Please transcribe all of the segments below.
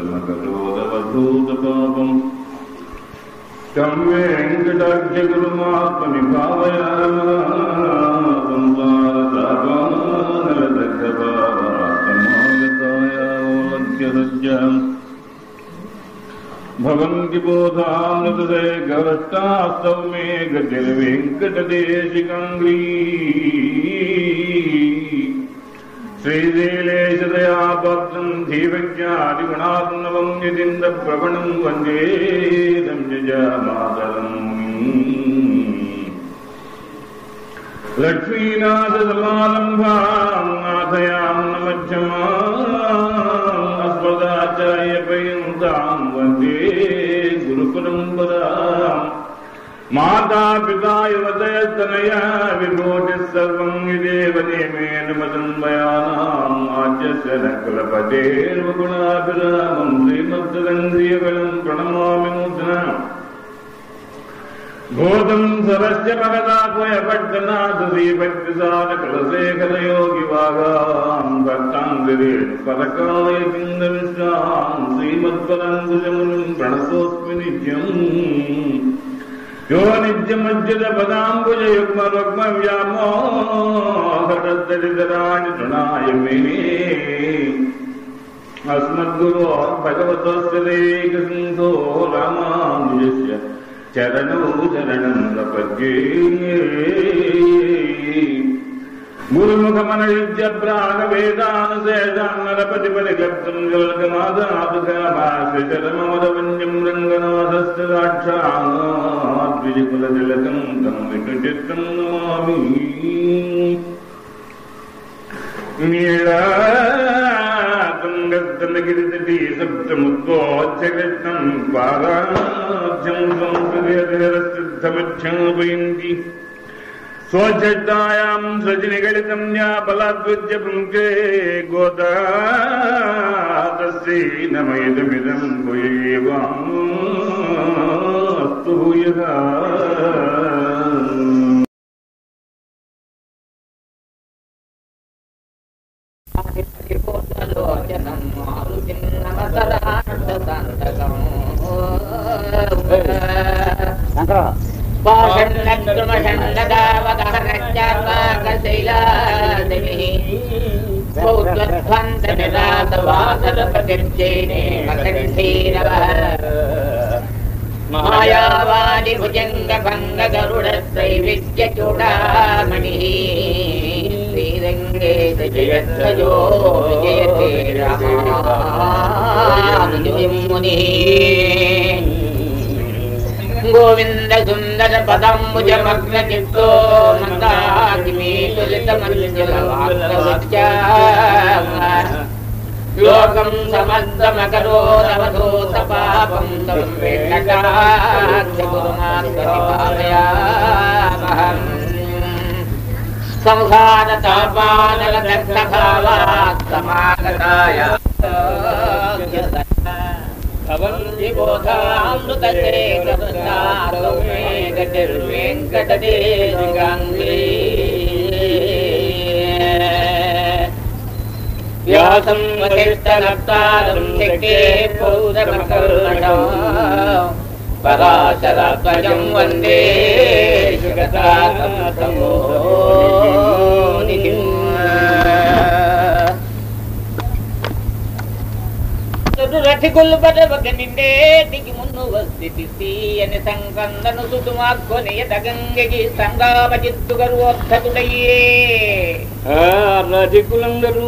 समकरोदवधूतपापम् तं वेङ्कटाख्यगुरुमात्मनि भावयामागतायावलक्ष्यसज्जाम् भवन्ति बोधामृतदे गवस्तास्तौ मे गतिर्वेङ्कटदेशिकाङ्ग्री श्रीशैलेशदया पात्रम् धीवज्ञादिगुणात्मवम् यदिन्दप्रवणम् वन्दे संयजामातरम् लक्ष्मीनाथसमालम्भाम् नाथयाम् न मध्यमाम् अस्मदाचार्यपर्यन्ताम् वन्दे गुरुपरम्पराम् माता पिता युवतयस्तनया विभूतिः सर्वम् विदेव नेमेन मदन्मयानाम् आद्यस्य न कुलपतेर्वगुणाभिरामम् श्रीमद्गन्धीयकलम् प्रणमामि नूतनम् भूतम् सरस्य भगदात्मयपट्टनाथ श्रीभक्तिसारकुलशेखरयोगिवागाम् भक्ताङ्गिरेण परकाय बिन्दमिश्राम् श्रीमत्परङ्कुशमुनिम् प्रणतोऽस्मि नित्यम् यो नित्यमज्जुतपदाम्बुजयुग्मरुग्मव्यामोहरदरिदराणि तृणाय मेने अस्मद्गुरो भगवतस्य देकसिन्धो रामानुजस्य चरणौ शरणम् प्रपद्ये गुरुमुखमनयुज्य प्राणवेदानुशेषान्नरपतिपरिगप्तम् जलकमादादुकामाश्रिचरममदवन्यम् रङ्गनाथस्य साक्षाद्विजकुलतिलकम् तम् विकृचित्रम् नमामि नीलातुङ्गस्तनगिरितटी सप्तमुद्वोच्चकृष्णम् पाराध्यम् संस्कृतिरसिद्धमध्यापयन्ति स्वचट्टायाम् सजनिगलितम् या बलाद्विद्य पुङ्के गोदा तस्यै नमयिदमिदम् भूयेवास्तु भूयः మాయావాది భుజంగ భంగ గరుడ త్రైవిద్య చూడామణి శ్రీరంగే జయత్రజో జయతే రాముని గోవింద సుందర పదంబుజ మగ్న చిత్తో మందాకిమీతులిత మంజుల లోకం సమస్తమకరోరవధూత పాపం తం వెంకటాక్షగురుమాత్మహం సంసార తాపానల దగ్ధభావాత్ సమాగతాయ భవంతి బోధామృతేకృతారౌ మే గతిర్వేంకటదేశికాంగే వ్యాసం వశిష్టనప్తారం శక్తే పౌరమకర్ణం పరాశరాత్మజం వందే జగతాతమో రథికులు బదవక నిండే దిగి మున్ను వస్తి అని సంకందను సుతుమాక్కొనియ తగంగకి సంగామ చిత్తు గర్వోద్ధతుడయ్యే రధికులందరూ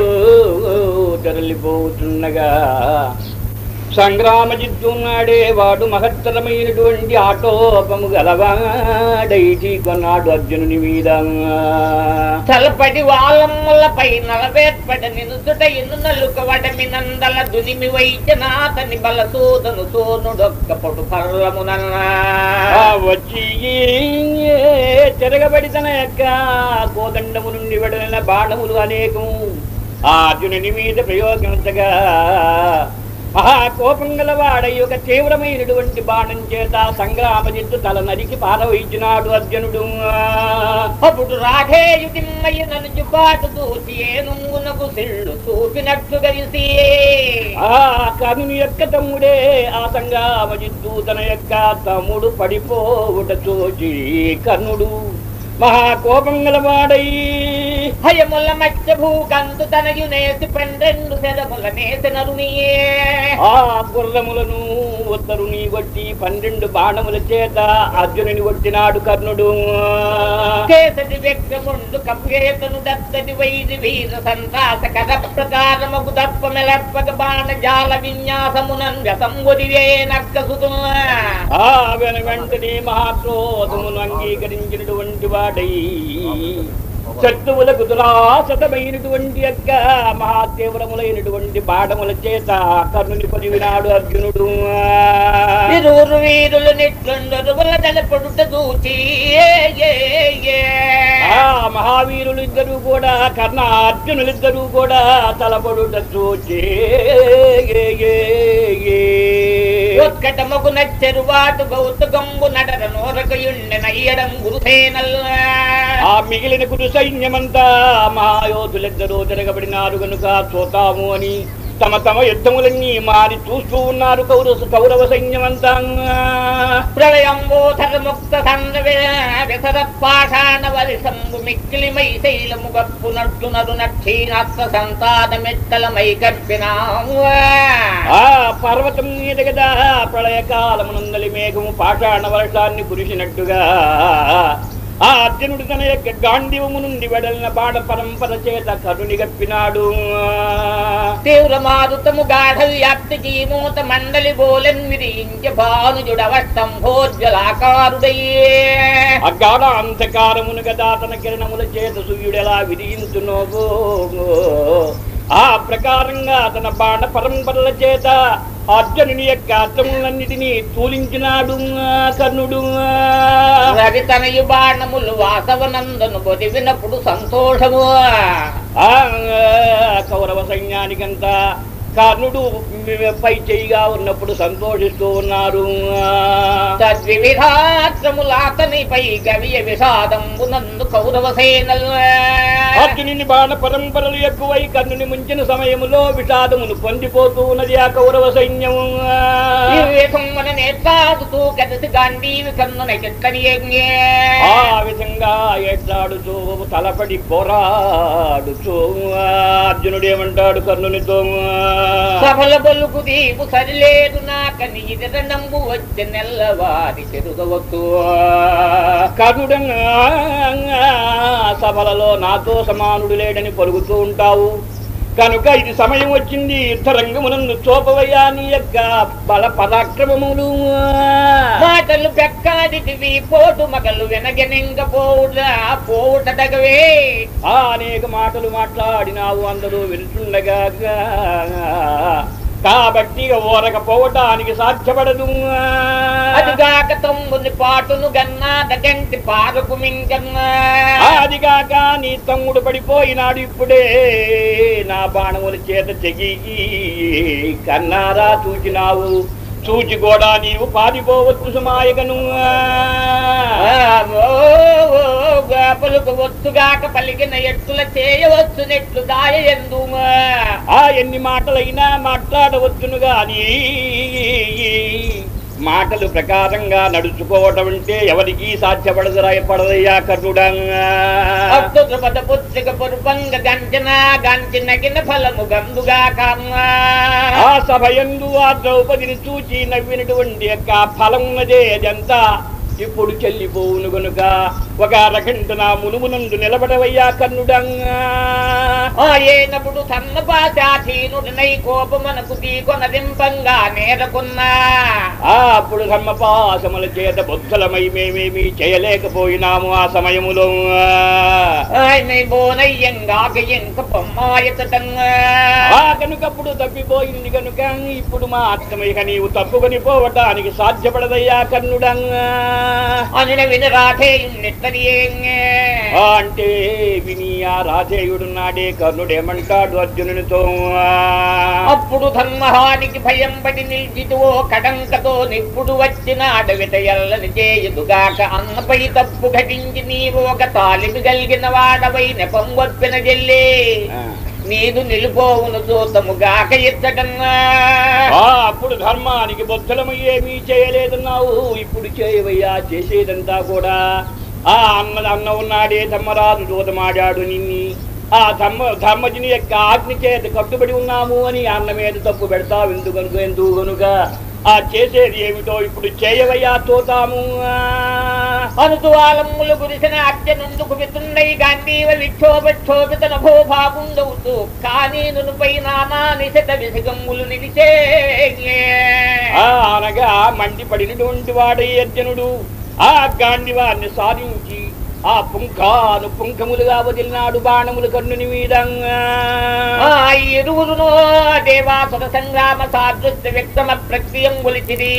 తరలిపోతుండగా సంగ్రామ జిద్దున్నాడే వాడు మహత్తరమైనటువంటి ఆటోపము గలవాడైచి కొన్నాడు అర్జునుని మీద తలపడి వాళ్ళమ్మలపై నలవేర్పడ నినుదుట ఎన్ను నలుకవడమి నందల దునిమి వైద్యనాథని బలసూదను సోనుడొక్క పొడు పర్లమునన్నా ఆ వచ్చి తిరగబడి తన యొక్క కోదండము నుండి వెడలిన బాణములు అనేకము ఆ అర్జునుని మీద ప్రయోగించగా మహాకోపం గలవాడై ఒక తీవ్రమైనటువంటి బాణం చేత సంగ్రామ జిత్తు తల నరికి పారవయించినాడు అర్జునుడు అప్పుడు రాధేయుతిమ్మయ్య నన్ను చుబాటు చూసి ఏనుగునకు సిళ్ళు చూపినట్లు గరిసి ఆ కర్ణుని యొక్క తమ్ముడే ఆ సంగామజిత్తు తన యొక్క తమ్ముడు పడిపోవుట చూచి కర్ణుడు మహాకోపం గలవాడై హయముల మత్స్య భూకంతు తనయు నేసి పన్నెండు శరముల నేసి నరునియే ఆ గుర్రములను ఉత్తరుని కొట్టి పన్నెండు బాణముల చేత అర్జునుని కొట్టినాడు కర్ణుడు కేసటి వ్యక్తముండు కపేతను దత్తటి వైది వీర సంతాస కథ ప్రకారముకు తప్ప మెలప్పక బాణ జాల విన్యాసమునం వ్యసంబుదివే నక్కసుతు ఆ వెన వెంటనే మహాక్రోధమును అంగీకరించినటువంటి వాడై శత్రువులకు దురాసతమైనటువంటి యొక్క మహాతీవ్రములైనటువంటి బాణముల చేత కర్ణుని పొదివినాడు అర్జునుడు ఇరువురు వీరులు నిట్లుండరు తలపడుట దూచి ఏ, ఏ, ఏ. ఆ మహావీరులు ఇద్దరు కూడా కర్ణ అర్జునులిద్దరూ కూడా తలపడుట చూచి ఏ, ఏ, ఏ. ఒక్కటముకు నచ్చెరువాటు గౌతగంబు నడర నోరకయుండెన ఇయడం గురుసేనల్ ఆ మిగిలిన కురు సైన్యమంతా మహాయోధులిద్దరూ తిరగబడినారు గనుక చూతాము అని తమ తమ యుద్ధములన్నీ మారి చూస్తూ ఉన్నారు కౌరవ కౌరవ సైన్యమంతా ప్రళయంబోధర ముక్త విసర పాషాణ వరిసంబు మిక్కిలిమై శైలము గప్పు నట్టు నరు నక్షీణాత్మ సంతానమెత్తలమై కప్పినాము ఆ పర్వతం మీద కదా ప్రళయకాలమునందలి మేఘము పాషాణ వర్షాన్ని కురిసినట్టుగా ఆ అర్జునుడు తన యొక్క గాంధీవము నుండి వెడలిన బాణ పరంపర చేత కరుని గప్పినాడు తీవ్ర మారుతము గాఢ వ్యాప్తి జీమూత మండలి బోలెన్ విరించ భానుజుడవస్తంభోజ్వలాకారుడయ్యే అగాఢ అంధకారమును గదా తన కిరణముల చేత సూర్యుడెలా విధించునోగో ఆ ప్రకారంగా తన బాణ పరంపరల చేత అర్జునుని యొక్క అర్థములన్నిటినీ తూలించినాడు ఆ కర్ణుడు రవి తనయు బాణములు వాసవనందను పొదివినప్పుడు సంతోషము ఆ కౌరవ సైన్యానికంతా కర్ణుడు పై చేయిగా ఉన్నప్పుడు సంతోషిస్తూ ఉన్నారు తద్వివిధాత్రములాతనిపై గవియ విషాదంబునందు కౌరవ సేనలు అర్జునుని బాణ పరంపరలు ఎక్కువై కర్ణుని ముంచిన సమయములో విషాదమును పొందిపోతూ ఉన్నది ఆ కౌరవ సైన్యము మన నేత్రాదుతూ కదసి గాంధీవి కన్నున కెత్తనియంగే ఆ విధంగా ఎట్లాడుతూ తలపడి పోరాడుతూ అర్జునుడు ఏమంటాడు కర్ణునితో సఫల బలుకు దీపు సరిలేదు నాకని ఇదర నంబు వచ్చే నెల్లవారి చెరుగవచ్చు కర్ణుడంగా సభలలో నాతో సమానుడు లేడని పలుకుతూ ఉంటావు కనుక ఇది సమయం వచ్చింది యుద్ధరంగమునందు చూపవయ్యా నీ యొక్క బల పరాక్రమములు మాటలు పెక్కాదిటివి పోటు మగలు వెనగెనెంగ పోవుట పోవుట తగవే ఆ అనేక మాటలు మాట్లాడినావు అందరూ వింటుండగా కాబట్టి ఇక ఓరకపోవటానికి సాధ్యపడదు అదిగాక తమ్ముని పాటును గన్నా దగంటి పారకు మింగన్నా అదిగాక నీ తమ్ముడు పడిపోయినాడు ఇప్పుడే నా బాణముల చేత తెగి కన్నారా చూచినావు చూచి కూడా నీవు పారిపోవచ్చు సుమాయగను పలుకు ఒత్తుగాక పలికిన ఎట్టుల చేయవచ్చు నెట్లు దాయ ఎందు ఆ ఎన్ని మాటలైనా మాట్లాడవచ్చును గాని మాటలు ప్రకారంగా నడుచుకోవటం అంటే ఎవరికి సాధ్యపడదురా పడదయ్యా కర్ణుడంగా అప్పు ద్రుపద పుత్రిక పొరుపంగ గంచిన గంచినగిన ఫలము గందుగా కమ్మ ఆ సభయందు ఆ ద్రౌపదిని చూచి నవ్వినటువంటి యొక్క ఫలం ఉన్నదే అదంతా ఇప్పుడు చెల్లిపోవును గనుక ఒక అరగంటన మునుమునందు నిలబడవయ్యా కర్ణుడంగా ఆ ఏనప్పుడు సన్నపాశాధీనుడినై కోపమనకు తీకొనదింపంగా నేరకున్నా ఆ అప్పుడు ధర్మపాసముల చేత బుద్ధలమై మేమేమీ చేయలేకపోయినాము ఆ సమయములో ఆయన బోనయ్యంగాక ఎంక పొమ్మాయతంగా ఆ కనుకప్పుడు తప్పిపోయింది కనుక ఇప్పుడు మా అర్థమిక నీవు తప్పుకొని పోవటానికి సాధ్యపడదయ్యా కర్ణుడంగా అనున విని రాధేయున్నెత్తనియేంగే ఆ అంటే విని ఆ రాధేయుడున్నాడే కర్ణుడేమంటాడు అర్జునునితో అప్పుడు ధర్మహానికి భయం పడి నిలిచితువో కడంకతో నిప్పుడు వచ్చిన అడవిట ఎల్లని చేయుదుగాక అన్నపై తప్పు ఘటించి నీవు ఒక తాలిమి కలిగిన వాడవై నెపం వప్పిన జల్లి ఆ. నీదు నిలిపోవును దూతము గాక ఇచ్చటన్నా ఆ అప్పుడు ధర్మానికి బొత్తలము ఏమీ చేయలేదన్నావు ఇప్పుడు చేయవయ్యా చేసేదంతా కూడా ఆ అన్న అన్న ఉన్నాడే ధర్మరాజు దూతమాడాడు నిన్ని ఆ ధర్మ ధర్మజుని యొక్క ఆజ్ఞ చేత కట్టుబడి ఉన్నాము అని అన్న మీద తప్పు పెడతావు ఎందుకు కనుక ఎందుకు కనుక ఆ చేసేది ఏమిటో ఇప్పుడు చేయవయ్యా తోతాము అనుతువాలమ్ములు గురిసిన అత్యనందుకు వితుండై గాంధీవ విక్షోభక్షోభిత నభోభాగుండవుతూ కానీ నునుపై నానా నిశత విసిగమ్ములు నిలిచే ఆ అనగా మండిపడినటువంటి వాడై అర్జునుడు ఆ గాండివాన్ని సాధించి ఆ పుంఖాను పుంఖములుగా వదిలినాడు బాణములు కన్నుని మీదంగా ఆ ఇరువురును దేవాసుర సంగ్రామ సాదృశ్య వ్యక్తమ ప్రక్రియం గులిచిది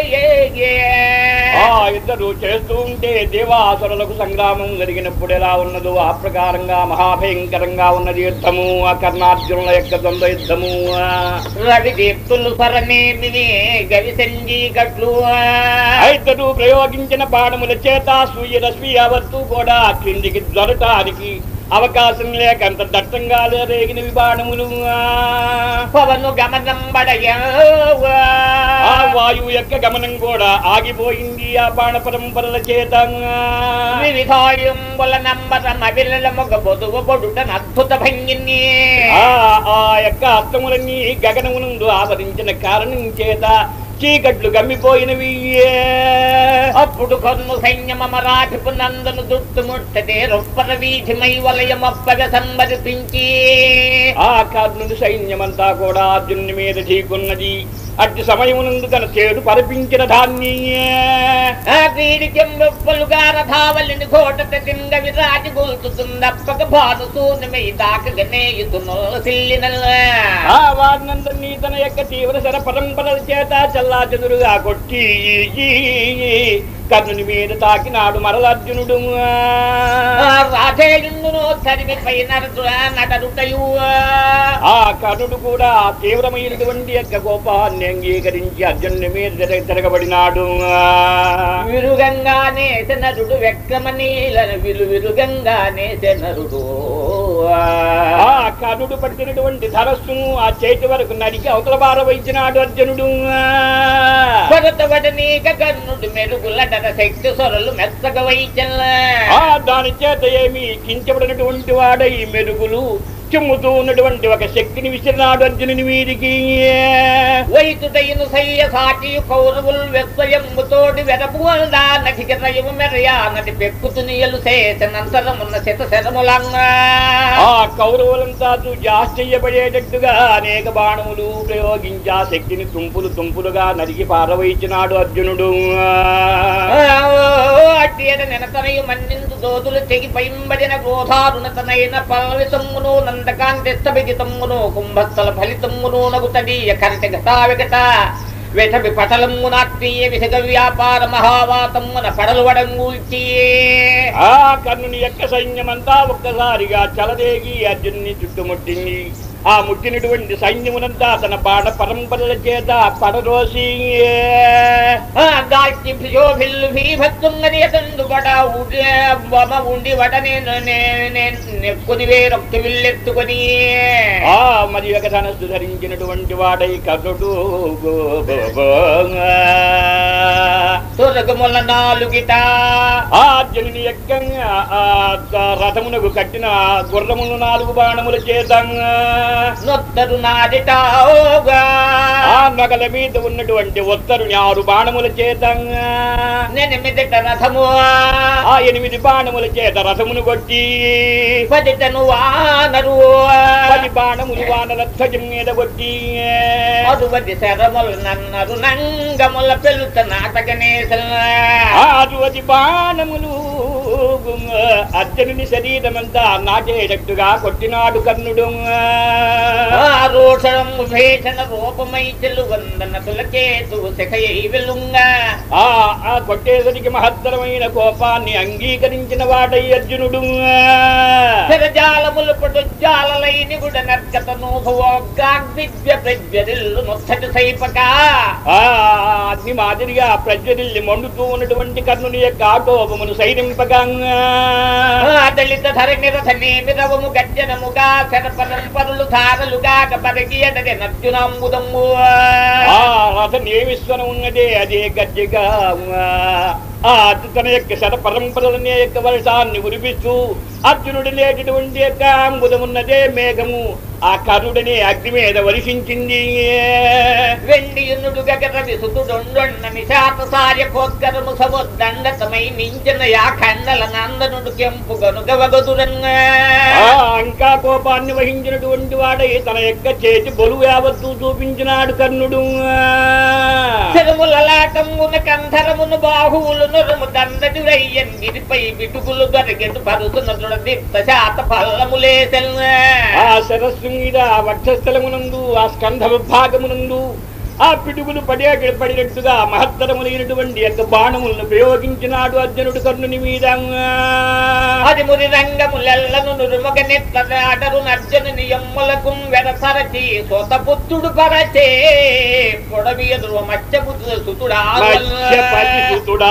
ఆ ఇద్దరు చేస్తూ ఉంటే దేవాసురులకు సంగ్రామం జరిగినప్పుడు ఎలా ఉన్నదో ఆ ప్రకారంగా మహాభయంకరంగా ఉన్నది యుద్ధము ఆ కర్ణార్జునుల యొక్క ద్వంద్వ యుద్ధము ఆ. రవి దీప్తులు సరనేమిని గవి సంజీ కట్లు ఆ ఇద్దరు ప్రయోగించిన బాణముల చేత సూర్యరశ్మి యావత్తు కూడా క్రిందికి దొరటానికి అవకాశం లేక అంత దట్టంగా రేగినవి బాణములు ఆ. పవను గమనం బడయ ఆ వాయువు యొక్క గమనం కూడా ఆగిపోయింది ఆ బాణ పరంపరల చేత వివిధాయుంబుల నంబరం అవిలల మొగ బొదువు బొడుట అద్భుత భంగిని ఆ ఆ యొక్క అర్థములన్నీ గగనమునందు ఆవరించిన కారణం చేత చీకట్లు గమ్మిపోయినవి అప్పుడు కొన్ను సైన్యమరాధిపు నందను దుట్టుముట్టదే రొప్పర వీధిమై వలయమప్పగ సంబరిపించి ఆ కర్ణుని సైన్యమంతా కూడా అర్జునుని మీద ఢీకున్నది అట్టి సమయమునందు తన చేడు పరిపించిన ధాన్యే ఆ వీడి చెంబొప్పలుగా రథావలిని ఘోటత తింగ విరాజి గొలుతుతుందప్పక భాను సూర్యమై దాకగనేయుతును సిల్లినల్ ఆ వారినందరినీ తన యొక్క తీవ్ర శర పరంపరల చేత చల్లా చెదురుగా కొట్టి కర్ణుని మీద తాకినాడు మరలర్జునుడు రాధేయుండును తరిమిపై నరదుర నటరుటయు ఆ కర్ణుడు కూడా తీవ్రమైనటువంటి యొక్క కోపాన్ని అంగీకరించి అర్జునుని మీద తిరగ- తిరగబడినాడు విరుగంగానే నరుడు వెక్రమనీల విలు విరుగంగానే నరుడు ఆ కర్ణుడు పడుతున్నటువంటి ధరస్సును ఆ చేతి వరకు నరికి అవతల బార వైచినాడు అర్జునుడు కొరతబడనీక కర్ణుడు మెరుగులటన శక్తి సొరలు మెత్తగ వైచల్ల ఆ దాని చేత ఏమి కించబడినటువంటి వాడై మెరుగులు చిమ్ముతూ ఉన్నటువంటి ఒక శక్తిని విసిరినాడు అర్జునుని మీదికి వైతుటైను సయ్య సాటి కౌరవులు వెస్వయంబుతోడి వెరపు నటికి రయము మెరయా నటి పెక్కుతునియలు చేసినంతరమున్న శత శరములంగా ఆ కౌరవులంతా చూచి ఆశ్చర్యపడేటట్టుగా అనేక బాణములు ప్రయోగించి ఆ శక్తిని తుంపులు తుంపులుగా నరికి పారవయించినాడు అర్జునుడు అట్టియడ నెనతనయు మన్నిందు దోదులు తెగి పైంబడిన గోధారుణతనైన పల్వితమ్మును నందకాంతి స్థభితమ్మును కుంభస్థల ఫలితమ్మును నగుతడీయ కరట గతా విగత వెఠబి పటలమ్మునాత్మీయ విసగ వ్యాపార మహావాతమ్మున పడలు వడంగూల్చి ఆ కర్ణుని యొక్క సైన్యమంతా ఒక్కసారిగా చలదేగి అర్జునుని చుట్టుముట్టింది ఆ ముట్టినటువంటి సైన్యమునంతా తన బాణ పరంపరల చేత పడరోసి దాల్చి శోభిల్లు భీభత్తుంగని అతండు బడ ఉడి బొమ్మ ఉండి వడ నేను నెక్కుని వేరొక్క విల్లెత్తుకొని ఆ మరి ఒక ధనస్సు ధరించినటువంటి వాడై కర్ణుడు తురగముల నాలుగిట ఆ అర్జునుని యొక్క ఆ రథమునకు కట్టిన గుర్రములు నాలుగు బాణముల చేత నొత్తరు నాదిట ఓగా ఆ నగల మీద ఉన్నటువంటి ఒత్తరుని ఆరు బాణముల చేత నెనిమిదిట రథము ఆ ఎనిమిది బాణముల చేత రథమును కొట్టి పదిటను వానరు పది బాణములు వానర ధ్వజం మీద కొట్టి అరువది శరములు నన్నరు నంగముల పెలుత నాటకనేసల ఆ అటువంటి బాణములు అర్జునుని శరీరమంతా నాటేటట్టుగా కొట్టినాడు కర్ణుడు ఆరు భూషణం భేషణ రూపమై చెల్లువందన తులకేతు శఖయై వెలుంగా ఆ ఆ కొట్టేసరికి మహత్తరమైన కోపాన్ని అంగీకరించిన వాడై అర్జునుడు శరజాలములు పటుజాలలై నిగుడ నర్గత నూభవోగ్గాగ్విద్య ప్రజ్వరిల్లు నొచ్చటి సైపక ఆ అగ్ని మాదిరిగా ప్రజ్వరిల్లి మండుతూ ఉన్నటువంటి కర్ణుని యొక్క ఆటోపమును సైనింపగా దళిత ధరణి రథ నేమిరవము గర్జనముగా శరపరం పరులు ధారలుగా పరిగియదది నర్జునాంబుదమ్ము ఆ రథం ఏ విశ్వనం ఉన్నదే అదే గజ్జగా ఆ అర్జు తన యొక్క శత పరంపరలనే యొక్క వర్షాన్ని కురిపిస్తూ అర్జునుడు లేటటువంటి యొక్క అంబుదమున్నదే మేఘము ఆ కరుడనే అగ్ని మీద వర్షించింది వెండియునుడు గగర విసుతుడొండొన్న నిశాత సార్య కోత్కరము సముద్దండతమై నించిన యా ఖండల నందనుడు కెంపు గనుగవగదురన్న ఆ ఇంకా కోపాన్ని వహించినటువంటి వాడై తన యొక్క చేతి బొలువు యావత్తు చూపించినాడు కర్ణుడు చెరుములలాటమున కంధరమును బాహువులను రము దండటి రయ్యన్ గిరిపై బిటుకులు దొరకెదు పరుతున దృఢదీప్త శాత పల్లములేసెల్ ఆ సరస్సు మీద ఆ వక్షస్థలమునందు ఆ స్కంధ విభాగమునందు ఆ పిడుగులు పడే పడినట్టుగా మహత్తరములైనటువంటి యొక్క బాణములను ప్రయోగించినాడు అర్జునుడు కర్ణుని మీద అది మురి రంగములెల్లను నురుమగ నెత్తడాడరు నర్జనుని ఎమ్ములకు వెరసరచి సొతపుత్రుడు పరచే పొడవి ఎదురు మచ్చబుద్ధు సుతుడా మత్స్యపతి సుతుడా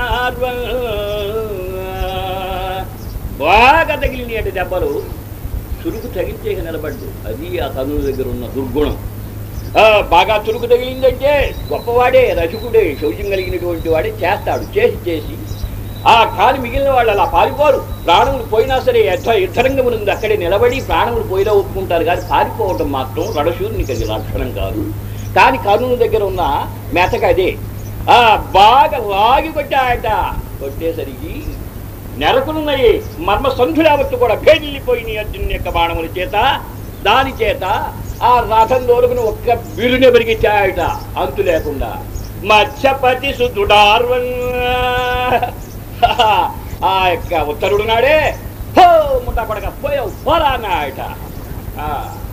బాగా తగిలినాడు దెబ్బలు చురుకు తగిలించేక నిలబడ్డు అది ఆ తనువు దగ్గర ఉన్న దుర్గుణం ఆ, బాగా చురుకు తగిలిందంటే గొప్పవాడే రసికుడే శౌచం కలిగినటువంటి వాడే చేస్తాడు చేసి చేసి ఆ కాలు మిగిలిన వాళ్ళు అలా పారిపోరు ప్రాణములు పోయినా సరే యుద్ధ యుద్ధరంగమునందు అక్కడే నిలబడి ప్రాణములు పోయినా ఒప్పుకుంటారు కానీ పారిపోవటం మాత్రం రణశూరునికి అది లక్షణం కాదు కానీ కరుణ దగ్గర ఉన్న మెతక అదే ఆ బాగా లాగి కొట్టాయట కొట్టేసరికి నెరకులున్నాయి మర్మ సంధులావత్తు కూడా భేదిల్లిపోయినాయి అర్జున్ యొక్క బాణముల చేత దాని చేత ఆ రథం దోలుకుని ఒక్క బిరుని బరిగిచ్చాయట అంతు లేకుండా మత్స్యపతి సుతుడార్వన్ ఆ యొక్క ఉత్తరుడు నాడే హో ముఠా పడక పోయావు పోరా అన్నాయట ఆ.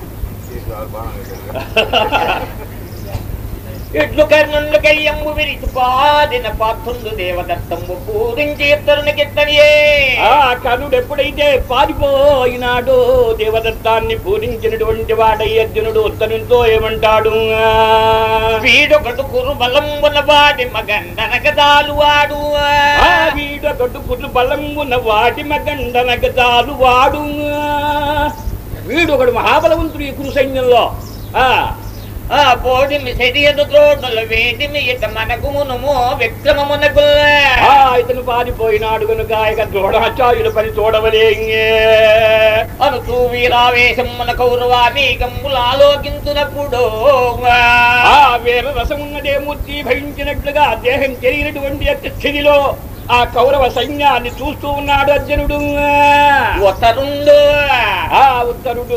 ఇట్లు కర్ణుండు కయ్యంబు విరిచి పాదిన పాత్రుండు దేవదత్తంబు పూరించి ఇత్తరునికిత్తనియే ఆ కర్ణుడు ఎప్పుడైతే పారిపోయినాడో దేవదత్తాన్ని పూరించినటువంటి వాడై అర్జునుడు ఉత్తరంతో ఏమంటాడు వీడొకడు కురు బలంబున వాడి మగండనగదాలు వాడు ఆ వీడ కట్టుకుట్లు బలంగున్న వాటి మగండనగదాలు వాడు వీడు ఒకడు మహాబలవంతుడు ఈ కురు సైన్యంలో ఆ ఆ పోడిమి శరియదు త్రోడుల వేడిమి ఇక మనకు మునుము విక్రమమునకు ఆ ఇతను పారిపోయినాడు కనుక ఇక ద్రోణాచార్యుల పని చూడవలే అనుచూ వీరావేశమున కౌరవానీకములు ఆలోకించునప్పుడు ఆ వీర రసమున్నదే మూర్తి భయించినట్లుగా దేహం తెలియనటువంటి యొక్క స్థితిలో ఆ కౌరవ సైన్యాన్ని చూస్తూ ఉన్నాడు అర్జునుడు ఉత్తరుండు ఆ ఉత్తరుడు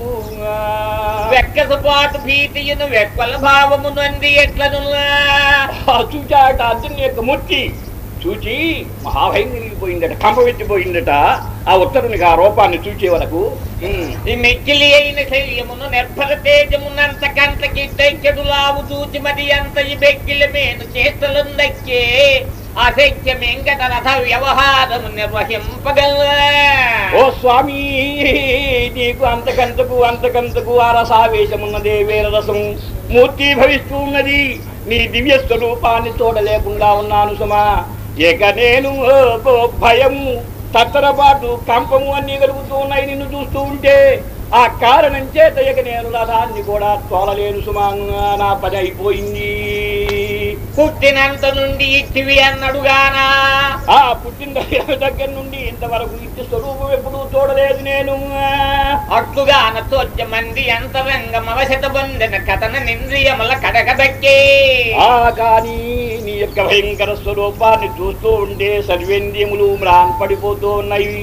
వెక్కసపాటు భీతియును వెక్కల భావమును అంది ఎట్లను ఆ చూచాట అర్జున్ యొక్క మూర్తి చూచి మహాభయం కలిగిపోయిందట కంపవెత్తిపోయిందట ఆ ఉత్తరునికి ఆ రూపాన్ని చూచే వరకు ఉమ్. ఈ మెక్కిలి అయిన శల్యమును నిర్భర తేజమునంత కంటకి దైత్యడులావు చూచి మరి అంత ఈ బెక్కిల మేను చేతలుందక్కే అసత్య వెంకట రథ వ్యవహారము నిర్వహింపగల ఓ స్వామి నీకు అంతకంతకు అంతకంతకు ఆ రసావేశమున్నదే వేర రసం మూర్తి భవిస్తూ ఉన్నది నీ దివ్య స్వరూపాన్ని చూడలేకుండా ఉన్నాను సుమా ఇక నేను ఓ భయము తత్తరపాటు కంపము అన్ని కలుగుతూ ఉన్నాయి నిన్ను చూస్తూ ఉంటే ఆ కారణం చేత ఇక నేను రథాన్ని కూడా తోలలేను సుమా నా పని అయిపోయింది పుట్టినంత నుండి ఇచ్చివి అన్నడుగానా ఆ పుట్టిన దగ్గర దగ్గర నుండి ఇంతవరకు ఇచ్చి స్వరూపం ఎప్పుడూ చూడలేదు నేను అట్లుగాన తోజ్య మంది అంతరంగం అవశత పొందిన కథన నింద్రియముల కడకదక్కే ఆ కానీ నీ యొక్క భయంకర స్వరూపాన్ని చూస్తూ ఉంటే సర్వేంద్రియములు మ్రాన్ పడిపోతూ ఉన్నాయి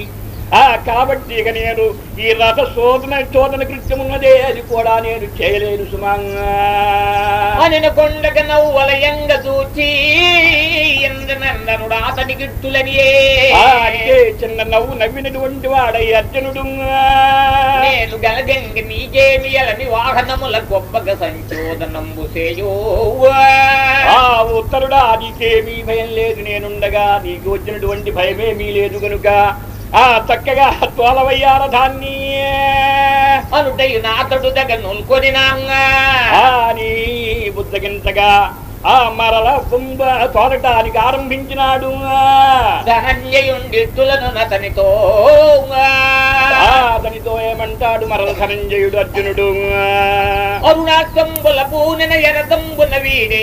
ఆ కాబట్టి ఇక నేను ఈ రథ శోధన శోధన కృత్యమున్నదే అది కూడా నేను చేయలేను సుమంగా అనిన కొండక నవ్వలయంగ చూచి ఎందనందనుడు అతని గిట్టులనియే ఆ అంటే చిన్న నవ్వు నవ్వినటువంటి వాడై అర్జునుడు నేను గలగంగ నీకేమి అలని వాహనముల గొప్పగ సంచోదనంబు చేయో ఆ ఉత్తరుడా నీకేమీ భయం లేదు నేనుండగా నీకు వచ్చినటువంటి భయమేమీ లేదు గనుక ఆ చక్కగా తోలవయ్యా రథాన్ని అనుటయు నాతడు దగ్గర నొల్కొని ఆ నీ బుద్ధగించగా ఆ మరల కుంభ తోలటానికి ఆరంభించినాడు ధనంజయుండిట్టులను నతనితో ఆ అతనితో ఏమంటాడు మరల ధనంజయుడు అర్జునుడు అరుణాస్తంబుల పూనిన ఎరతంబున వీడే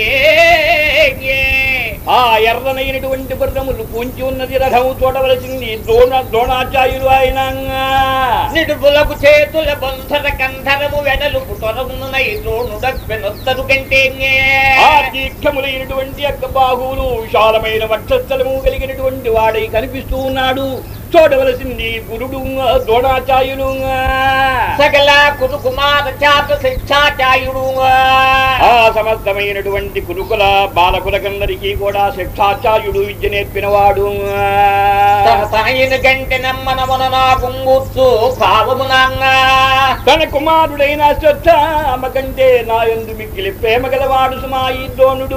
ఆ ఎర్రనైనటువంటి గుర్రములు పూంచి ఉన్నది రథము చూడవలసింది ద్రోణ ద్రోణాచార్యులు ఆయన నిడుపులకు చేతుల బంధర కంధరము వెడలు పుటరమునై ద్రోణుడప్పెనొత్తరు కంటే ఆ దీక్షములైనటువంటి యొక్క బాహువులు విశాలమైన వక్షస్థలము కలిగినటువంటి వాడై కనిపిస్తూ ఉన్నాడు చూడవలసింది గురుడు ద్రోణాచార్యులు సకల కురు కుమార చాత శిక్షాచార్యుడు ఆ సమస్తమైనటువంటి కురుకుల బాలకులకందరికీ కూడా శిక్షాచార్యుడు విద్య నేర్పినవాడు సాయన గంటె నమ్మనమున నా కుంగుర్చు భావమునాంగ తన కుమారుడైన శ్రద్ధ ఆమె కంటే నా ఎందు మిక్కిలి ప్రేమ గలవాడు సుమా ఈ ద్రోణుడు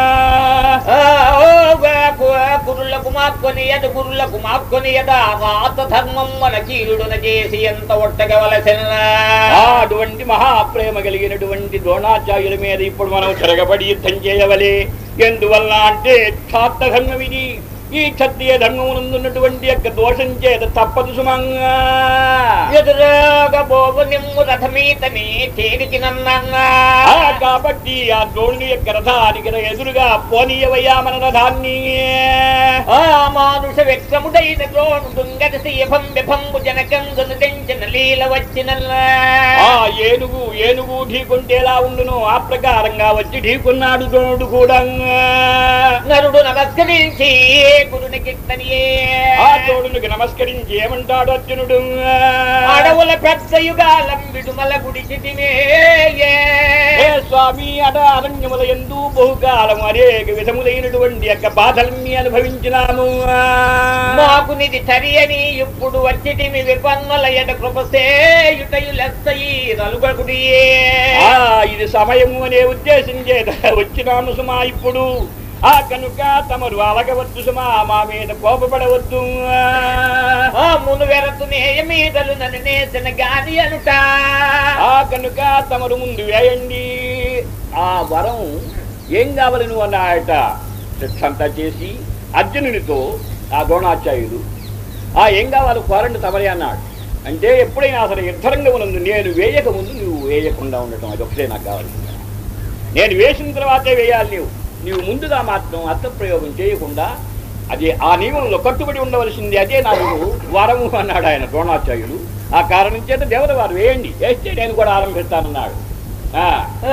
గురులకు మాక్కొని ఎద గురులకు మాక్కొని ఎద రాత ధర్మం మన కీలుడున చేసి ఎంత ఒట్టగవలసిన ఆ అటువంటి మహాప్రేమ కలిగినటువంటి ద్రోణాచార్యుల మీద ఇప్పుడు మనం తిరగబడి యుద్ధం చేయవలే ఎందువల్ల అంటే క్షాత్ర ధర్మం ఇది ఈ క్షత్రియ ధర్మమునందున్నటువంటి యొక్క దోషం చేత తప్పదు సుమంగా ఎదురుగా బోబు నిమ్ము రథమీతని తేలికి నన్నంగా ఆ కాబట్టి ఆ ద్రోణుని యొక్క రథానికి ఎదురుగా పోనీయవయ్యా మన రథాన్ని ఆ మానుష వ్యక్తముడైన ద్రోణుడు గదసి యభం విభంబు జనకందును తెంచిన లీల వచ్చిన ఆ ఏనుగు ఏనుగు ఢీకుంటేలా ఉండును ఆ ప్రకారంగా వచ్చి ఢీకున్నాడు ద్రోణుడు కూడా నరుడు నమస్కరించి గురుని కిట్టనియే ఆ ద్రోణునికి నమస్కరించి ఏమంటాడు అర్జునుడు అడవుల పెద్ద యుగాలం విడుమల గుడిచితినే ఏ స్వామి అడ అరణ్యముల ఎందు బహుకాలం అనేక విధములైనటువంటి యొక్క బాధలన్నీ అనుభవించినాము మాకు నిధి సరియని ఇప్పుడు వచ్చితిమి విపన్నుల ఎడ కృపసేయుటయు లెస్సయి నలుగకుడియే ఆ ఇది సమయము అనే ఉద్దేశం చేత వచ్చినాము సుమా ఇప్పుడు ఆ కనుక తమరు అలగవద్దు సుమా మా మీద కోపపడవద్దు ఆ మును వెరతు నేయ మీదలు నన్ను నేసిన గాని అనుట ఆ కనుక తమరు ముందు వేయండి ఆ వరం ఏం కావాలి నువ్వు అన్నాయట శిక్ష అంతా చేసి అర్జునునితో ఆ ద్రోణాచార్యుడు ఆ ఏం కావాలి కోరండి తమరే అన్నాడు అంటే ఎప్పుడైనా అసలు యుద్ధరంగమునందు నేను వేయక ముందు నువ్వు వేయకుండా ఉండటం అది ఒకటే నాకు కావాలి నేను వేసిన తర్వాతే వేయాలి నీవు నీవు ముందుగా మాత్రం అర్థప్రయోగం చేయకుండా అది ఆ నియమంలో కట్టుబడి ఉండవలసింది అదే నాకు వరము అన్నాడు ఆయన ద్రోణాచార్యుడు ఆ కారణం చేత దేవత వారు వేయండి వేస్తే నేను కూడా ఆరంభిస్తానన్నాడు ఆ,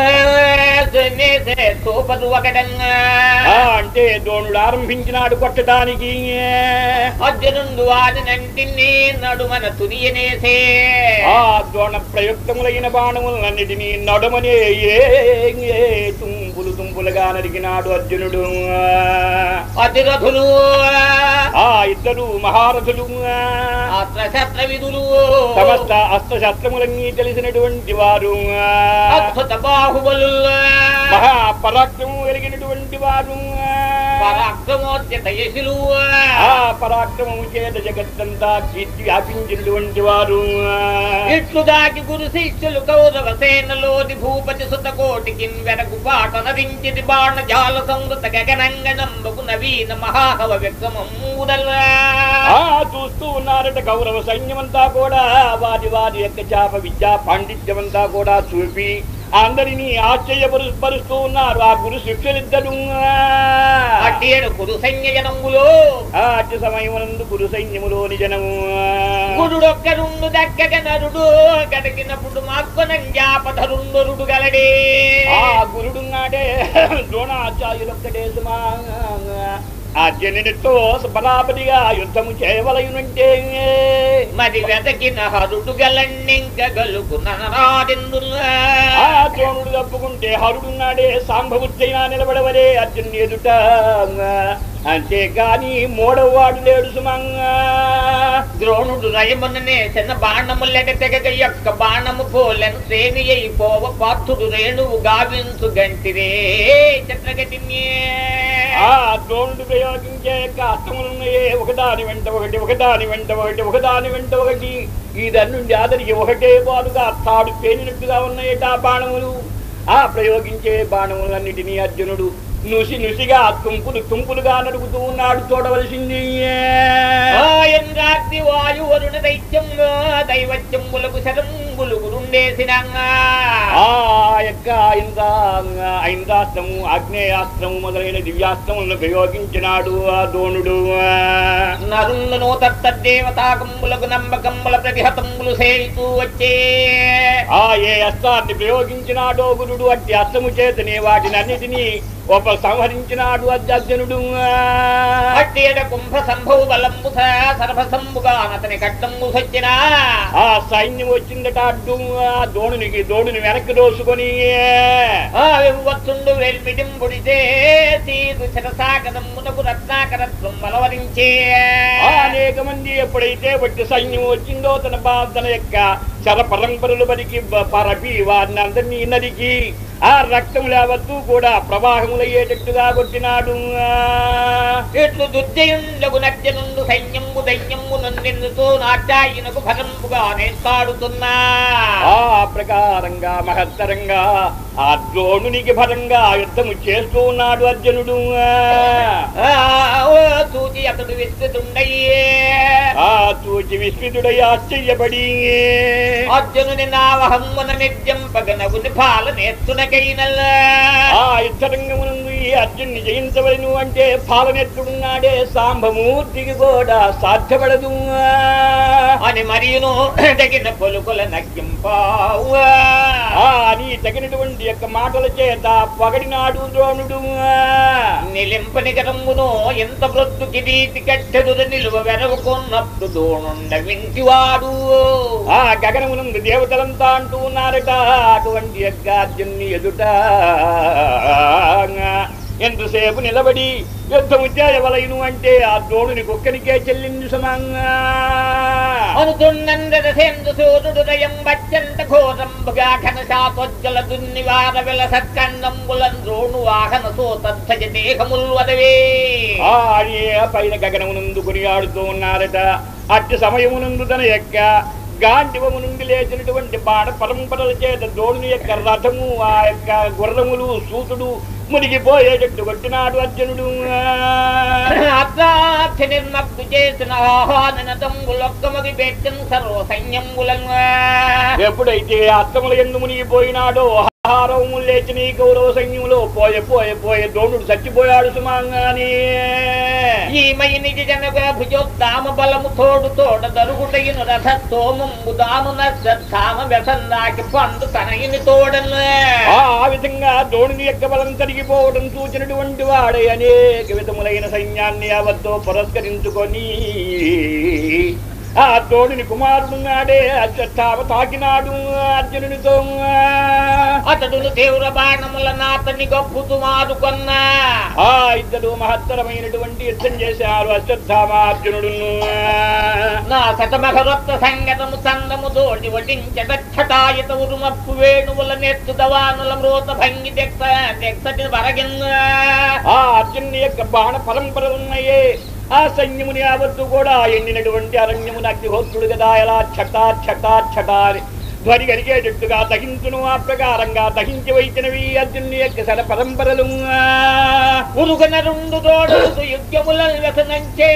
సూపదు ఒకటంగా ఆ, అంటే ద్రోణుడు ఆరంభించినాడు కొట్టడానికి అర్జునుండు వాడినంటిని నడుమన తునియనేసే ఆ ద్రోణ ప్రయుక్తములైన బాణములన్నిటినీ నడుమనే ఏ ఏ తుంపులు తుంపులుగా నరికినాడు అర్జునుడు అతిరథులు ఆ ఇద్దరు మహారథులు అస్త్రశస్త్ర విధులు సమస్త అస్త్రశస్త్రములన్నీ తెలిసినటువంటి వారు అద్భుత బాహుబలు మహాపరాక్రమం కలిగినటువంటి వారు పరాక్రమోద్యత యశులు ఆ పరాక్రమము చేత జగత్తంతా కీర్తి వ్యాపించినటువంటి వారు ఇట్లు దాకి గురు శిష్యులు కౌరవ సేనలోని భూపతి సుత కోటికి వెనకు పాట నరించిది బాణ జాల సంవృత గగనంగనంబకు నవీన మహాహవ విక్రమూదల్ ఆ చూస్తూ ఉన్నారట కౌరవ సైన్యమంతా కూడా వారి వారి యొక్క చాప విద్యా పాండిత్యమంతా కూడా చూపి అందరినీ ఆశ్చర్యపరు పరుస్తూ ఉన్నారు ఆ గురు శిక్షలిద్దరు అట్టేడు కురు సైన్యజనంబులో ఆ అతి సమయమునందు గురు సైన్యములోని జనము గురుడొక్కరుండు దక్కగ నరుడు గడిగినప్పుడు మాకొనంజాపధరుండురుడు గలడే ఆ గురుడున్నాడే ద్రోణాచార్యులొక్కటే సుమా అర్జునుడితో బరాబరిగా యుద్ధము చేయవలయునంటే మరి వెతకిన హరుడు గలన్నింక గలుగునరాడిందులా ఆ ద్రోణుడు తప్పుకుంటే హరుడున్నాడే సాంభవుడైనా నిలబడవలే అర్జునుని ఎదుట అంతేకాని మూడవవాడు లేడు సుమంగా ద్రోణుడు రయముననే చిన్న బాణములెట తెగక యొక్క బాణము పోలెను శ్రేణి అయిపోవ పాత్రుడు రేణువు గావించు గంటిరే చిత్రగతిన్యే ఆ ద్రోణుడు ప్రయోగించే యొక్క అర్థములున్నాయే ఒకదాని వెంట ఒకటి ఒకదాని వెంట ఒకటి ఒకదాని వెంట ఒకటి ఈ దాని నుండి ఆదరికి ఒకటే పాలుగా తాడు పేనినట్టుగా ఉన్నాయట ఆ బాణములు ఆ ప్రయోగించే బాణములన్నిటినీ అర్జునుడు నుసి నుసిగా తుంపులు తుంపులుగా నడుగుతూ ఉన్నాడు చూడవలసింది ఆయంద్రాగ్ని వాయు వరుణ దైత్యంగా దైవత్యములకు శరంబులు గురుండేసిన ఆ యొక్క ఇంద్ర ఐంద్రాస్త్రము ఆగ్నేయాస్త్రము మొదలైన దివ్యాస్త్రములను ప్రయోగించినాడు ఆ ద్రోణుడు నరులను తత్తదేవతాకంబులకు నమ్మకంబుల ప్రతిహతంబులు సేవితూ వచ్చే ఆ ఏ అస్త్రాన్ని ప్రయోగించినాడో గురుడు అట్టి అస్త్రము చేతనే వాటిని అన్నిటినీ ఒక సంహరించినాడు అర్జునుడు అట్టేట కుంభ సంభవ బలంబు సర్వసంబుగా అతని కట్టంబు సొచ్చిన ఆ సైన్యం వచ్చిందట అడ్డు ఆ దోణునికి దోడుని వెనక్కి దోసుకొని ఆ వివ్వత్తుండు వెల్మిడింబుడితే సీదు శరసాగరమునకు రత్నాకరత్వం బలవరించే ఆ అనేక మంది ఎప్పుడైతే వట్టి సైన్యం వచ్చిందో తన బా తన యొక్క శర పరంపరలు బరికి బ- పరపి వారిని అందరినీ నరికి ఆ రక్తం లేవత్తూ కూడా ప్రవాహములయ్యేటట్టుగా కొట్టినాడు ఇట్లు దుర్జయుండగు నర్జనుండు సైన్యంబు దైన్యంబు నొందెందుతూ నాట్యాయునకు భరంబుగా నేస్తాడుతున్నా ఆ ప్రకారంగా మహత్తరంగా ఆ ద్రోణునికి భరంగా యుద్ధము చేస్తూ ఉన్నాడు అర్జునుడు ఆ, ఓ చూచి అతడు విస్తృతుండయ్యే ఆ చూచి విస్మితుడై ఆశ్చర్యపడి అర్జునుని నావహమ్మున నిర్జంపగనగుని పాల నేర్చునకైనల్ ఆ యుద్ధరంగమునందు ఈ అర్జున్ని జయించవలను అంటే పాలనెత్తుడున్నాడే సాంబమూర్తికి కూడా సాధ్యపడదు అని మరియును తగిన పొలుకుల నగ్గింపావు ఆ అని తగినటువంటి యొక్క మాటల చేత పగడినాడు ద్రోణుడు నిలింపని గరమ్మును ఎంత వృత్తు కిరీటి కట్టెడు నిలువ వెరవకున్నప్పుడు దోణుండ వింటివాడు ఆ గగనమునందు దేవతలంతా అంటూ ఉన్నారట అటువంటి యొక్క అర్జున్ని ఎదుట ఎంతసేపు నిలబడి యుద్ధము చేయవలయను అంటే ఆ ద్రోణుని కుక్కనికే చెల్లింది సమంగా అనుతున్నందసేందు సూర్యుడు రయం బచ్చంత ఘోరంబుగా ఘన శాతోజ్జల దున్నివార వెల సత్కందంబులం ద్రోణు వాహన సోతధ్వజ దేహముల్ వదవే ఆ అని పైన గగనమునందు కొనియాడుతూ ఉన్నారట అట్టి సమయమునందు తన యొక్క గాండివము నుండి లేచినటువంటి బాణ పరంపరల చేత ద్రోణుని యొక్క రథము ఆ యొక్క గుర్రములు సూతుడు మునిగిపోయేటట్టు కొట్టినాడు అర్జునుడు అత్రాక్ష నిర్మగ్గు చేసిన ఆహ్వాన తంబులొక్కమగి పెట్టిన సర్వ సైన్యంబులను ఎప్పుడైతే అత్తముల ఎందు మునిగిపోయినాడో ఆహారము లేచిన ఈ గౌరవ సైన్యంలో పోయే పోయే పోయే ద్రోణుడు చచ్చిపోయాడు సుమంగానే ఈ మై నిజ జనక భుజోత్తామ బలము తోడు తోడ దరుగుటయిన రథ తోమంబు దాను నశ్రద్ధామ వ్యసందాకి పండు తనయిని తోడను ఆ విధంగా ద్రోణుని యొక్క బలం తరిగిపోవడం చూచినటువంటి వాడే అనేక విధములైన సైన్యాన్ని అవద్దో పురస్కరించుకొని ఆ ద్రోణుని కుమారుడున్నాడే అశ్వత్థామ తాకినాడు అర్జునునితో అతడును తీవ్ర బాణముల నాతని గొప్పుతు మారుకొన్నా ఆ ఇద్దరు మహత్తరమైనటువంటి యుద్ధం చేశారు అశ్వత్థామ అర్జునుడును నా శతమహరత్వ సంగతము చందము తోటి వటించటఛటాయత ఉరుమప్పు వేణువుల నెత్తు దవానుల మృత భంగి దెక్త దెక్తటి వరగిన్న ఆ అర్జునుని యొక్క బాణ పరంపరలున్నాయే ఆ సైన్యముని యావత్తు కూడా ఎండినటువంటి అరణ్యమున అగ్నిహోత్రుడు కదా ఎలా చటా చటా చటా అని ధ్వని కలిగేటట్టుగా దహించును ఆ ప్రకారంగా దహించి వైచినవి అర్జునుని యొక్క శర పరంపరలు ఉరుగన రెండు తోడు యుద్ధములను వ్యసనంచే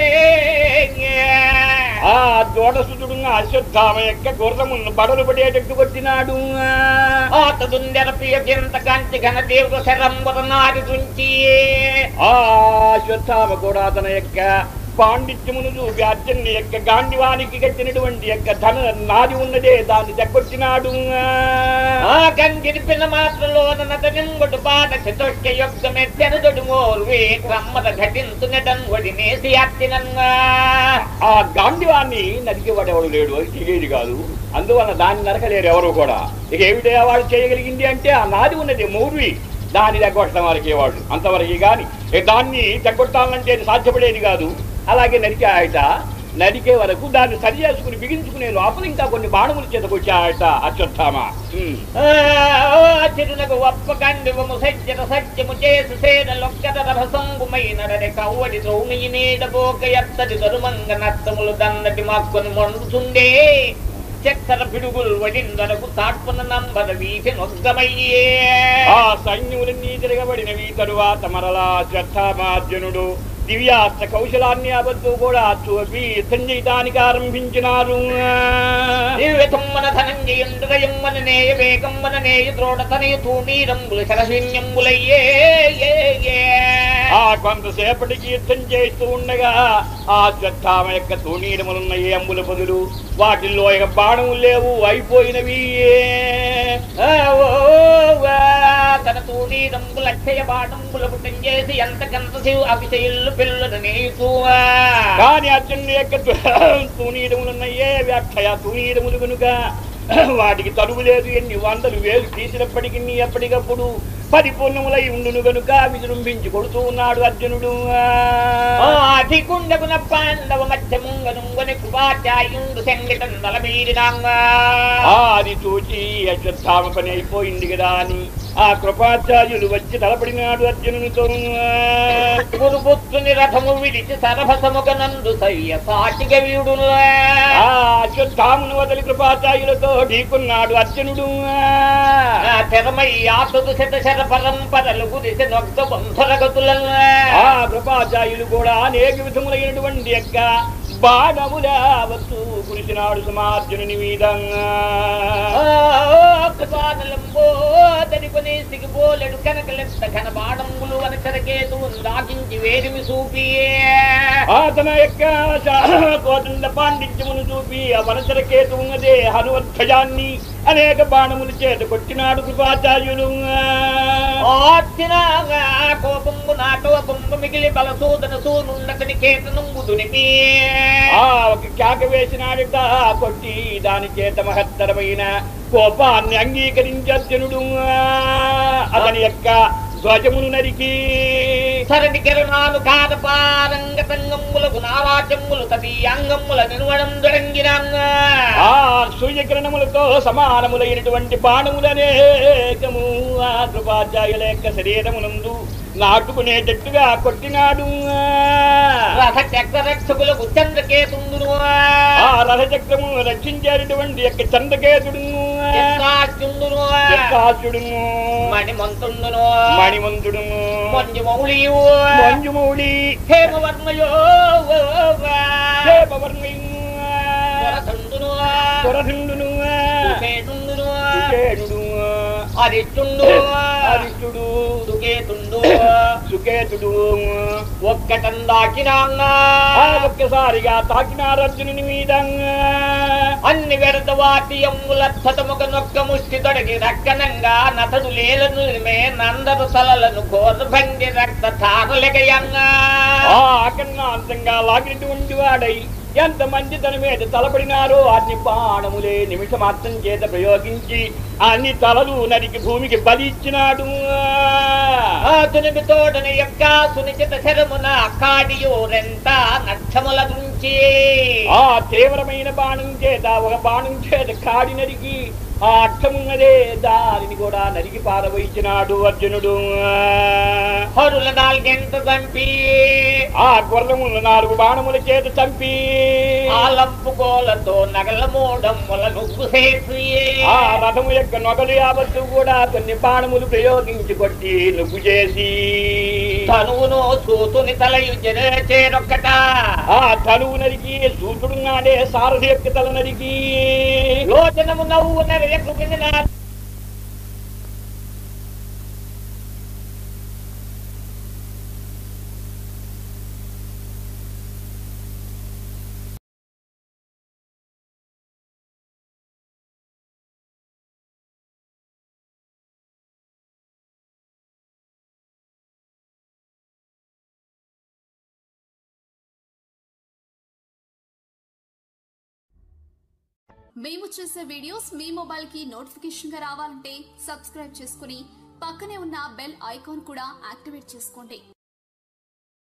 ఆ దోడసుతుడు అశ్వత్థామ యొక్క గుర్రమును బడలు పడేటట్టు కొట్టినాడు ఆతదుందెర ప్రియంత కాంతి ఘన తీవ్ర శరంబర నారి తుంచి ఆ అశ్వత్థామ కూడా తన యొక్క పాండిత్యమును చూపి అర్జునుని యొక్క గాండివానికి కట్టినటువంటి యొక్క ధన నాది ఉన్నదే దాన్ని దక్కొచ్చినాడు ఆ కంగిరిపిన మాత్రలోన నతనింగుడు పాట చతుష్ట యుక్తమెత్తెనదొడు మోల్వి క్రమ్మద ఘటించునటన్ వడినేసి అత్తినంగా ఆ గాండివాన్ని నరికేవాడెవడు లేడు అది తెలియదు కాదు అందువల్ల దాన్ని నరకలేరు ఎవరు కూడా ఇక ఏమిటే వాడు చేయగలిగింది అంటే ఆ నాది ఉన్నది మూర్వి దాన్ని తగ్గొట్టడం వారికి వాడు అంతవరకు కానీ దాన్ని తగ్గొట్టాలంటే అది సాధ్యపడేది కాదు అలాగే నరికాయట నరికే వరకు దాన్ని సరి చేసుకుని బిగించుకునే లోపల ఇంకా కొన్ని బాణములు చేతకొచ్చాయట అశ్వత్థామ ఉమ్. చిరునకు ఒప్ప కండివము సజ్జత సత్యము చేసి సేద లొక్కద రభసంగుమైన కవ్వడి ద్రౌణి నీడబోక ఎత్తడి దరుమంగ నత్తములు దన్నటి మాక్కుని మండుతుండే చక్కర పిడుగులు వడిందరకు తాట్పున నంబద వీసి నొగ్గమయ్యే ఆ సైన్యములన్నీ తిరగబడినవి తరువాత మరలా శ్రద్ధామార్జునుడు దివ్యాస్త్ర కౌశలాన్ని అబద్ధు కూడా చూపి యుద్ధం చేయడానికి ఆరంభించినారు దివ్యతుమ్మన ధనంజయుండ్రయమ్మన నేయ వేగమ్మన నేయ ద్రోడతనయ తూణీరంబుల శరశూన్యంబులయ్యే ఏ, ఏ. ఆ కొంతసేపటికి యుద్ధం చేస్తూ ఉండగా ఆ శ్రద్ధామ యొక్క తూణీరములున్న ఏ అంబుల బదులు వాటిల్లో ఇక బాణములు లేవు అయిపోయినవి ఆ, ఓ, వా, తన తూణీరంబుల అక్షయ బాణంబుల పుట్టం చేసి ఎంతకంత శివు అభిషయులు పిల్లలు నేయుతూవా కాని అర్జునుడి యొక్క తూనీరములున్నాయే వ్యాఖ్య తూనీరములు కనుక వాటికి తరువు లేదు ఎన్ని వందలు వేలు తీసినప్పటికీ ఎప్పటికప్పుడు పరిపూర్ణములై ఉండును గనుక విజృంభించి కొడుతూ ఉన్నాడు అర్జునుడు అధికుండగున పాండవ మధ్యముంగనుంగని కృపాచార్యుండు సంగటం నలమీరినాంగా ఆ అది చూచి అశ్వత్థామ పని అయిపోయింది కదా అని ఆ కృపాచార్యులు వచ్చి తలపడినాడు అర్జునునితో గురుపుత్రుని రథము విడిచి సరభసముగనందు సయ్య సాటిగ వీడును ఆ అశ్వత్థామును వదిలి కృపాచార్యులతో ఢీకున్నాడు అర్జునుడు తెరమై ఆతుడు శత శర పరంపరలు గురిసి నొక్క బంధురగతులను ఆ కృపాచార్యులు కూడా అనేక విధములైనటువంటి యొక్క బాణముల వస్తు కురిసినాడు సమార్జునుని మీద సిగిపోలేడు కనకలెత్త ఘన బాణంబులు వనకరకేతు దాచించి వేడిమి చూపియే ఆ తన యొక్క కోదండ పాండిత్యమును చూపి ఆ వనచర కేతు ఉన్నదే హనువర్ధయాన్ని అనేక బాణములు చేత కొట్టినాడు కృపాచార్యులు ఆర్తినాగా కోపంబు నాటవ బొంబు మిగిలి బలసూదన సూనుండతని కేతనంబు దునిపి ఆ ఒక కేక వేసినాడట కొట్టి దాని చేత మహత్తరమైన కోపాన్ని అంగీకరించి అర్జునుడు అతని యొక్క ధ్వజమును నరికి సరటి కిరణాలు కాదపారంగ తంగమ్ములకు నారాజమ్ములు తదీయాంగమ్ముల నిర్వడం దొరంగినాంగా ఆ సూర్యకిరణములతో సమానములైనటువంటి బాణములనేకము ఆ కృపాధ్యాయుల యొక్క శరీరమునందు నాటుకునేటట్టుగా కొట్టినాడు రథ చక్రరక్షకులకు చంద్రకేతుందును ఆ రథచక్రము రక్షించేటటువంటి యొక్క చంద్రకేతుడు చిత్రాచుందును చిత్తాచుడు మణిమంతుందును మణిమంతుడు మంజు మౌళియు మంజుమౌళి హేమవర్ణయో దేవవర్ణయుడు వరదందును కొరధుండును సుకేతుందును సుకేతుడు అరిచుండు హరిష్ఠుడు సుకేతుండు సుకేతుడు ఒక్కటందాకినాంగా ఆ ఒక్కసారిగా తాకినారు అర్జునుని మీద అన్ని వ్యర్థ వాటియములత్తముక నొక్క ముష్టి తొడగి రక్కనంగా నతడు లేలను మే నందరు తలలను కోర భంగి రక్త తారలగయంగా ఆ కన్నా అంతంగా లాగినటువంటి వాడై ఎంత మంది తన మీద తలపడినారో అన్ని బాణములే నిమిషమాత్రం చేత ప్రయోగించి అన్ని తలలు నరికి భూమికి బలి ఇచ్చినాడు ఆ తునిమి తోడని యొక్క సునిచిత శరమున కాడియో రెంట నక్షముల గురించి ఆ తీవ్రమైన బాణం చేత ఒక బాణం చేత కాడి నరికి ఆ అర్థమున్నదే దానిని కూడా నరికి పారవయించినాడు అర్జునుడు హరుల నాలుగెంత చంపి ఆ గుర్రములు నాలుగు బాణముల చేత చంపి ఆ లంపుకోలతో నగల మూడమ్ముల నుగ్గు చేసి ఆ రథము యొక్క నొగలు యావత్తు కూడా కొన్ని బాణములు ప్రయోగించి కొట్టి నువ్వు చేసి తనువును సూతుని తలయు చేరొక్కట ఆ తనువు నరికి సూతుడున్నాడే సారథి యొక్క తల నరికి లోచనము నవ్వు నెరయకు కిందన మేము చేసే వీడియోస్ మీ మొబైల్ కి నోటిఫికేషన్ గా రావాలంటే సబ్స్క్రైబ్ చేసుకుని పక్కనే ఉన్న బెల్ ఐకాన్ కూడా యాక్టివేట్ చేసుకోండి